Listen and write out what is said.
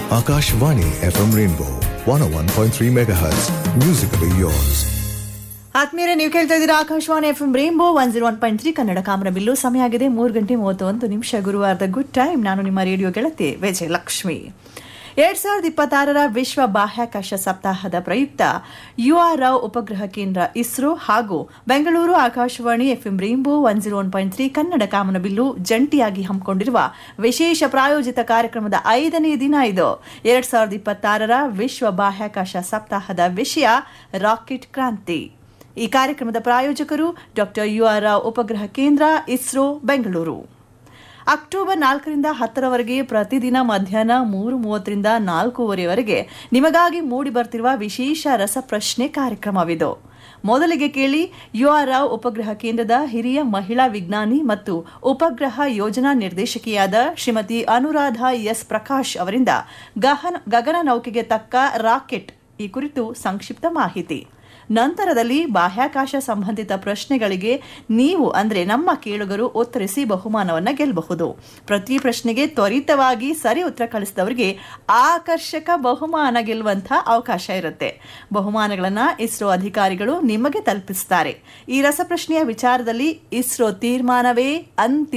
Akashvani FM Rainbow 101.3 MHz. Musically yours. ಆತ್ಮೀಯರೇ ನೀವು ಕೇಳ್ತಾ ಇದ್ದೀರಾ Akashvani F M rainbow one zero one point three Kannada ಕಾಮರ ಬಿಲ್ಲು ಸಮಯ ಆಗಿದೆ ಮೂರು ಗಂಟೆ ಮೂವತ್ತೊಂದು ನಿಮಿಷ ಗುರುವಾರದ ಗುಡ್ ಟೈಮ್ ನಾನು ನಿಮ್ಮ ರೇಡಿಯೋ ಗೆಳತಿ ವಿಜಯಲಕ್ಷ್ಮಿ ಎರಡ್ ಸಾವಿರದ ಇಪ್ಪತ್ತಾರರ ವಿಶ್ವ ಬಾಹ್ಯಾಕಾಶ ಸಪ್ತಾಹದ ಪ್ರಯುಕ್ತ ಯುಆರ್ಆರ್ ಉಪಗ್ರಹ ಕೇಂದ್ರ ಇಸ್ರೋ ಹಾಗೂ Bengaluru Akashvani FM rainbow one zero one point three Kannada ಕಾಮನಬಿಲ್ಲು ಜಂಟಿಯಾಗಿ ಹಮ್ಮಿಕೊಂಡಿರುವ ವಿಶೇಷ ಪ್ರಾಯೋಜಿತ ಕಾರ್ಯಕ್ರಮದ ಐದನೇ ದಿನ ಇದು ಎರಡ್ ಸಾವಿರದ ಇಪ್ಪತ್ತಾರರ ವಿಶ್ವ ಬಾಹ್ಯಾಕಾಶ ಸಪ್ತಾಹದ ವಿಷಯ ರಾಕೆಟ್ ಕ್ರಾಂತಿ ಈ ಕಾರ್ಯಕ್ರಮದ ಪ್ರಾಯೋಜಕರು ಡಾಕ್ಟರ್ ಯುಆರ್ ರಾವ್ ಉಪಗ್ರಹ ಕೇಂದ್ರ ಇಸ್ರೋ ಬೆಂಗಳೂರು ಅಕ್ಟೋಬರ್ ನಾಲ್ಕರಿಂದ ಹತ್ತರವರೆಗೆ ಪ್ರತಿದಿನ ಮಧ್ಯಾಹ್ನ ಮೂರು ಮೂವತ್ತರಿಂದ ನಾಲ್ಕೂವರೆವರೆಗೆ ನಿಮಗಾಗಿ ಮೂಡಿ ಬರ್ತಿರುವ ವಿಶೇಷ ರಸಪ್ರಶ್ನೆ ಕಾರ್ಯಕ್ರಮವಿದು ಮೊದಲಿಗೆ ಕೇಳಿ ಯುಆರ್ ರಾವ್ ಉಪಗ್ರಹ ಕೇಂದ್ರದ ಹಿರಿಯ ಮಹಿಳಾ ವಿಜ್ಞಾನಿ ಮತ್ತು ಉಪಗ್ರಹ ಯೋಜನಾ ನಿರ್ದೇಶಕಿಯಾದ ಶ್ರೀಮತಿ ಅನುರಾಧ ಎಸ್ ಪ್ರಕಾಶ್ ಅವರಿಂದ ಗಹನ ಗಗನ ನೌಕೆಗೆ ತಕ್ಕ ರಾಕೆಟ್ ಈ ಕುರಿತು ಸಂಕ್ಷಿಪ್ತ ಮಾಹಿತಿ ನಂತರದಲ್ಲಿ ಬಾಹ್ಯಾಕಾಶ ಸಂಬಂಧಿತ ಪ್ರಶ್ನೆಗಳಿಗೆ ನೀವು ಅಂದ್ರೆ ನಮ್ಮ ಕೇಳುಗರು ಉತ್ತರಿಸಿ ಬಹುಮಾನವನ್ನ ಗೆಲ್ಲಬಹುದು ಪ್ರತಿ ಪ್ರಶ್ನೆಗೆ ತ್ವರಿತವಾಗಿ ಸರಿ ಉತ್ತರ ಕಳಿಸಿದವರಿಗೆ ಆಕರ್ಷಕ ಬಹುಮಾನ ಗೆಲ್ಲುವಂತ ಅವಕಾಶ ಇರುತ್ತೆ ಬಹುಮಾನಗಳನ್ನ ಇಸ್ರೋ ಅಧಿಕಾರಿಗಳು ನಿಮಗೆ ತಲುಪಿಸುತ್ತಾರೆ ಈ ರಸಪ್ರಶ್ನೆಯ ವಿಚಾರದಲ್ಲಿ ಇಸ್ರೋ ತೀರ್ಮಾನವೇ ಅಂತಿಮ